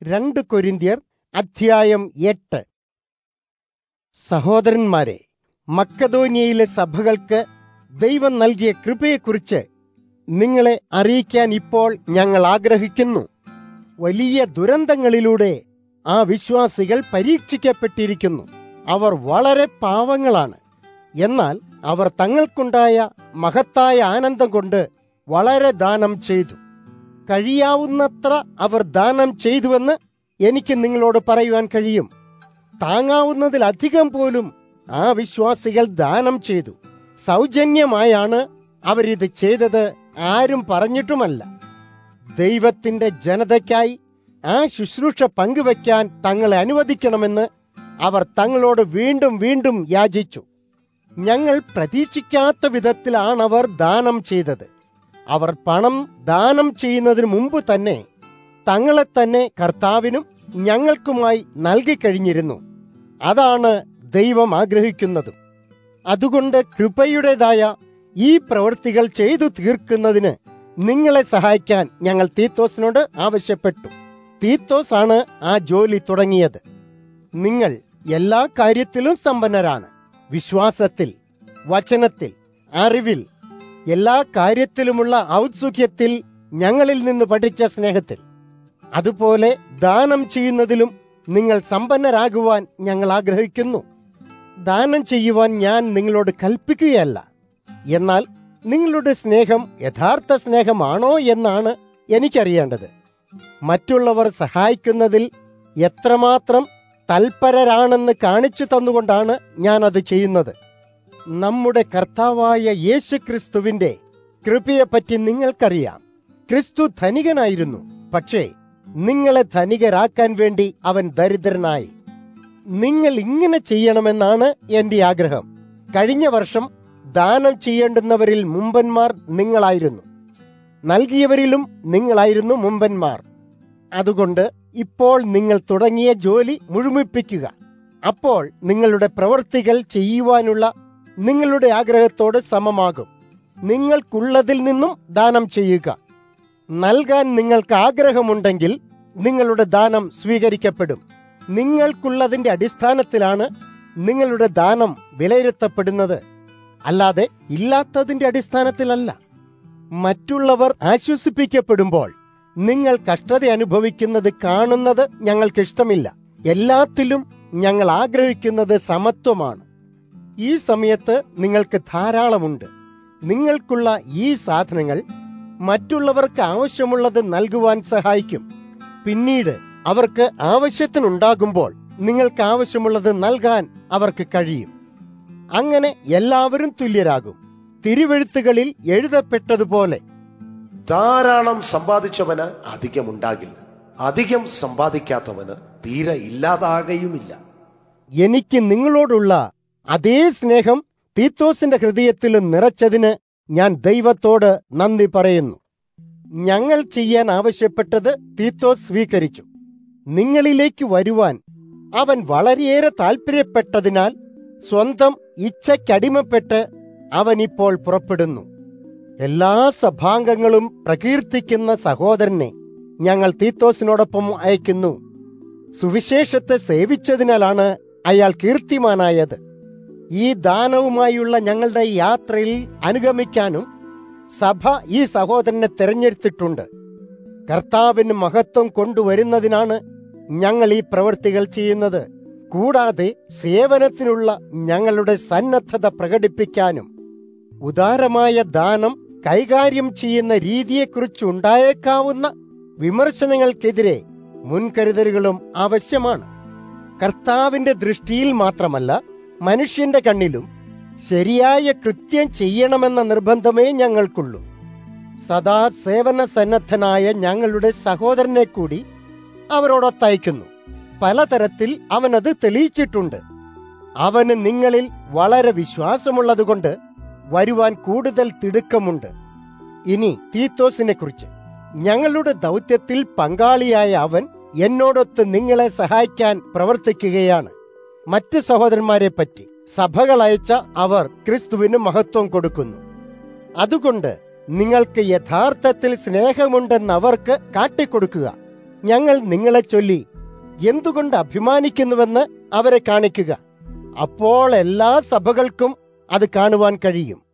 രണ്ട് കൊരിന്ത്യർ അധ്യായം എട്ട് സഹോദരന്മാരെ മക്കതോനിയയിലെ സഭകൾക്ക് ദൈവം നൽകിയ കൃപയെക്കുറിച്ച് നിങ്ങളെ അറിയിക്കാൻ ഇപ്പോൾ ഞങ്ങൾ ആഗ്രഹിക്കുന്നു വലിയ ദുരന്തങ്ങളിലൂടെ ആ വിശ്വാസികൾ പരീക്ഷിക്കപ്പെട്ടിരിക്കുന്നു അവർ വളരെ പാവങ്ങളാണ് എന്നാൽ അവർ തങ്ങൾക്കുണ്ടായ മഹത്തായ ആനന്ദം കൊണ്ട് വളരെ ദാനം ചെയ്തു കഴിയാവുന്നത്ര അവർ ദാനം ചെയ്തുവെന്ന് എനിക്ക് നിങ്ങളോട് പറയുവാൻ കഴിയും താങ്ങാവുന്നതിലധികം പോലും ആ വിശ്വാസികൾ ദാനം ചെയ്തു സൗജന്യമായാണ് അവരിത് ചെയ്തത് ആരും പറഞ്ഞിട്ടുമല്ല ദൈവത്തിന്റെ ജനതയ്ക്കായി ആ ശുശ്രൂഷ പങ്കുവെക്കാൻ തങ്ങളെ അനുവദിക്കണമെന്ന് അവർ തങ്ങളോട് വീണ്ടും വീണ്ടും യാചിച്ചു ഞങ്ങൾ പ്രതീക്ഷിക്കാത്ത വിധത്തിലാണവർ ദാനം ചെയ്തത് അവർ പണം ദാനം ചെയ്യുന്നതിന് മുമ്പ് തന്നെ തങ്ങളെ തന്നെ കർത്താവിനും ഞങ്ങൾക്കുമായി നൽകിക്കഴിഞ്ഞിരുന്നു അതാണ് ദൈവം ആഗ്രഹിക്കുന്നതും അതുകൊണ്ട് കൃപയുടേതായ ഈ പ്രവൃത്തികൾ ചെയ്തു തീർക്കുന്നതിന് നിങ്ങളെ സഹായിക്കാൻ ഞങ്ങൾ തീത്തോസിനോട് ആവശ്യപ്പെട്ടു തീത്തോസ് ആണ് ആ ജോലി തുടങ്ങിയത് നിങ്ങൾ എല്ലാ കാര്യത്തിലും സമ്പന്നരാണ് വിശ്വാസത്തിൽ വചനത്തിൽ അറിവിൽ എല്ലാ കാര്യത്തിലുമുള്ള ഔത്സുഖ്യത്തിൽ ഞങ്ങളിൽ നിന്ന് പഠിച്ച സ്നേഹത്തിൽ അതുപോലെ ദാനം ചെയ്യുന്നതിലും നിങ്ങൾ സമ്പന്നരാകുവാൻ ഞങ്ങൾ ആഗ്രഹിക്കുന്നു ദാനം ചെയ്യുവാൻ ഞാൻ നിങ്ങളോട് കൽപ്പിക്കുകയല്ല എന്നാൽ നിങ്ങളുടെ സ്നേഹം യഥാർത്ഥ സ്നേഹമാണോ എന്നാണ് എനിക്കറിയേണ്ടത് മറ്റുള്ളവർ സഹായിക്കുന്നതിൽ എത്രമാത്രം തൽപരരാണെന്ന് കാണിച്ചു തന്നുകൊണ്ടാണ് ഞാൻ അത് ചെയ്യുന്നത് നമ്മുടെ കർത്താവായ യേശു ക്രിസ്തുവിന്റെ കൃപയെപ്പറ്റി നിങ്ങൾക്കറിയാം ക്രിസ്തു ധനികനായിരുന്നു പക്ഷേ നിങ്ങളെ ധനികരാക്കാൻ വേണ്ടി അവൻ ദരിദ്രനായി നിങ്ങൾ ഇങ്ങനെ ചെയ്യണമെന്നാണ് എന്റെ ആഗ്രഹം കഴിഞ്ഞ വർഷം ദാനം ചെയ്യേണ്ടുന്നവരിൽ മുമ്പന്മാർ നിങ്ങളായിരുന്നു നൽകിയവരിലും നിങ്ങളായിരുന്നു മുമ്പന്മാർ അതുകൊണ്ട് ഇപ്പോൾ നിങ്ങൾ തുടങ്ങിയ ജോലി മുഴുമിപ്പിക്കുക അപ്പോൾ നിങ്ങളുടെ പ്രവൃത്തികൾ ചെയ്യുവാനുള്ള നിങ്ങളുടെ ആഗ്രഹത്തോട് സമമാകും നിങ്ങൾക്കുള്ളതിൽ നിന്നും ദാനം ചെയ്യുക നൽകാൻ നിങ്ങൾക്ക് ആഗ്രഹമുണ്ടെങ്കിൽ നിങ്ങളുടെ ദാനം സ്വീകരിക്കപ്പെടും നിങ്ങൾക്കുള്ളതിന്റെ അടിസ്ഥാനത്തിലാണ് നിങ്ങളുടെ ദാനം വിലയിരുത്തപ്പെടുന്നത് അല്ലാതെ ഇല്ലാത്തതിന്റെ അടിസ്ഥാനത്തിലല്ല മറ്റുള്ളവർ ആശ്വസിപ്പിക്കപ്പെടുമ്പോൾ നിങ്ങൾ കഷ്ടത അനുഭവിക്കുന്നത് കാണുന്നത് ഞങ്ങൾക്ക് ഇഷ്ടമില്ല എല്ലാത്തിലും ഞങ്ങൾ ആഗ്രഹിക്കുന്നത് സമത്വമാണ് ഈ സമയത്ത് നിങ്ങൾക്ക് ധാരാളമുണ്ട് നിങ്ങൾക്കുള്ള ഈ സാധനങ്ങൾ മറ്റുള്ളവർക്ക് ആവശ്യമുള്ളത് നൽകുവാൻ സഹായിക്കും പിന്നീട് അവർക്ക് ആവശ്യത്തിനുണ്ടാകുമ്പോൾ നിങ്ങൾക്ക് ആവശ്യമുള്ളത് നൽകാൻ അവർക്ക് കഴിയും അങ്ങനെ എല്ലാവരും തുല്യരാകും തിരുവെഴുത്തുകളിൽ എഴുതപ്പെട്ടതുപോലെ ധാരാളം സമ്പാദിച്ചവന് അധികം ഉണ്ടാകില്ല അധികം സമ്പാദിക്കാത്തവന് തീരെ ഇല്ലാതാകുകയുമില്ല എനിക്ക് നിങ്ങളോടുള്ള അതേ സ്നേഹം തീത്തോസിന്റെ ഹൃദയത്തിൽ നിറച്ചതിന് ഞാൻ ദൈവത്തോട് നന്ദി പറയുന്നു ഞങ്ങൾ ചെയ്യാൻ ആവശ്യപ്പെട്ടത് തീത്തോസ് സ്വീകരിച്ചു നിങ്ങളിലേക്ക് വരുവാൻ അവൻ വളരെയേറെ താൽപ്പര്യപ്പെട്ടതിനാൽ സ്വന്തം ഇച്ഛയ്ക്കടിമപ്പെട്ട് അവൻ ഇപ്പോൾ പുറപ്പെടുന്നു എല്ലാ സഭാംഗങ്ങളും പ്രകീർത്തിക്കുന്ന സഹോദരനെ ഞങ്ങൾ തീത്തോസിനോടൊപ്പം അയക്കുന്നു സുവിശേഷത്തെ സേവിച്ചതിനാലാണ് അയാൾ കീർത്തിമാനായത് ഈ ദാനവുമായുള്ള ഞങ്ങളുടെ യാത്രയിൽ അനുഗമിക്കാനും സഭ ഈ സഹോദരനെ തെരഞ്ഞെടുത്തിട്ടുണ്ട് കർത്താവിന് മഹത്വം കൊണ്ടുവരുന്നതിനാണ് ഞങ്ങൾ ഈ പ്രവൃത്തികൾ ചെയ്യുന്നത് കൂടാതെ സേവനത്തിനുള്ള ഞങ്ങളുടെ സന്നദ്ധത പ്രകടിപ്പിക്കാനും ഉദാരമായ ദാനം കൈകാര്യം ചെയ്യുന്ന രീതിയെക്കുറിച്ചുണ്ടായേക്കാവുന്ന വിമർശനങ്ങൾക്കെതിരെ മുൻകരുതലുകളും ആവശ്യമാണ് കർത്താവിന്റെ ദൃഷ്ടിയിൽ മാത്രമല്ല മനുഷ്യന്റെ കണ്ണിലും ശരിയായ കൃത്യം ചെയ്യണമെന്ന നിർബന്ധമേ ഞങ്ങൾക്കുള്ളൂ സദാ സേവന സന്നദ്ധനായ ഞങ്ങളുടെ സഹോദരനെ കൂടി അവരോടൊത്തയക്കുന്നു പലതരത്തിൽ അവനത് തെളിയിച്ചിട്ടുണ്ട് അവന് നിങ്ങളിൽ വളരെ വിശ്വാസമുള്ളതുകൊണ്ട് വരുവാൻ കൂടുതൽ തിടുക്കമുണ്ട് ഇനി തീത്തോസിനെ കുറിച്ച് ഞങ്ങളുടെ ദൗത്യത്തിൽ പങ്കാളിയായ അവൻ എന്നോടൊത്ത് നിങ്ങളെ സഹായിക്കാൻ പ്രവർത്തിക്കുകയാണ് മറ്റ് സഹോദരന്മാരെ പറ്റി സഭകൾ അയച്ച അവർ ക്രിസ്തുവിന് മഹത്വം കൊടുക്കുന്നു അതുകൊണ്ട് നിങ്ങൾക്ക് യഥാർത്ഥത്തിൽ സ്നേഹമുണ്ടെന്ന് അവർക്ക് കാട്ടിക്കൊടുക്കുക ഞങ്ങൾ നിങ്ങളെ ചൊല്ലി എന്തുകൊണ്ട് അഭിമാനിക്കുന്നുവെന്ന് അവരെ കാണിക്കുക അപ്പോൾ എല്ലാ സഭകൾക്കും അത് കാണുവാൻ കഴിയും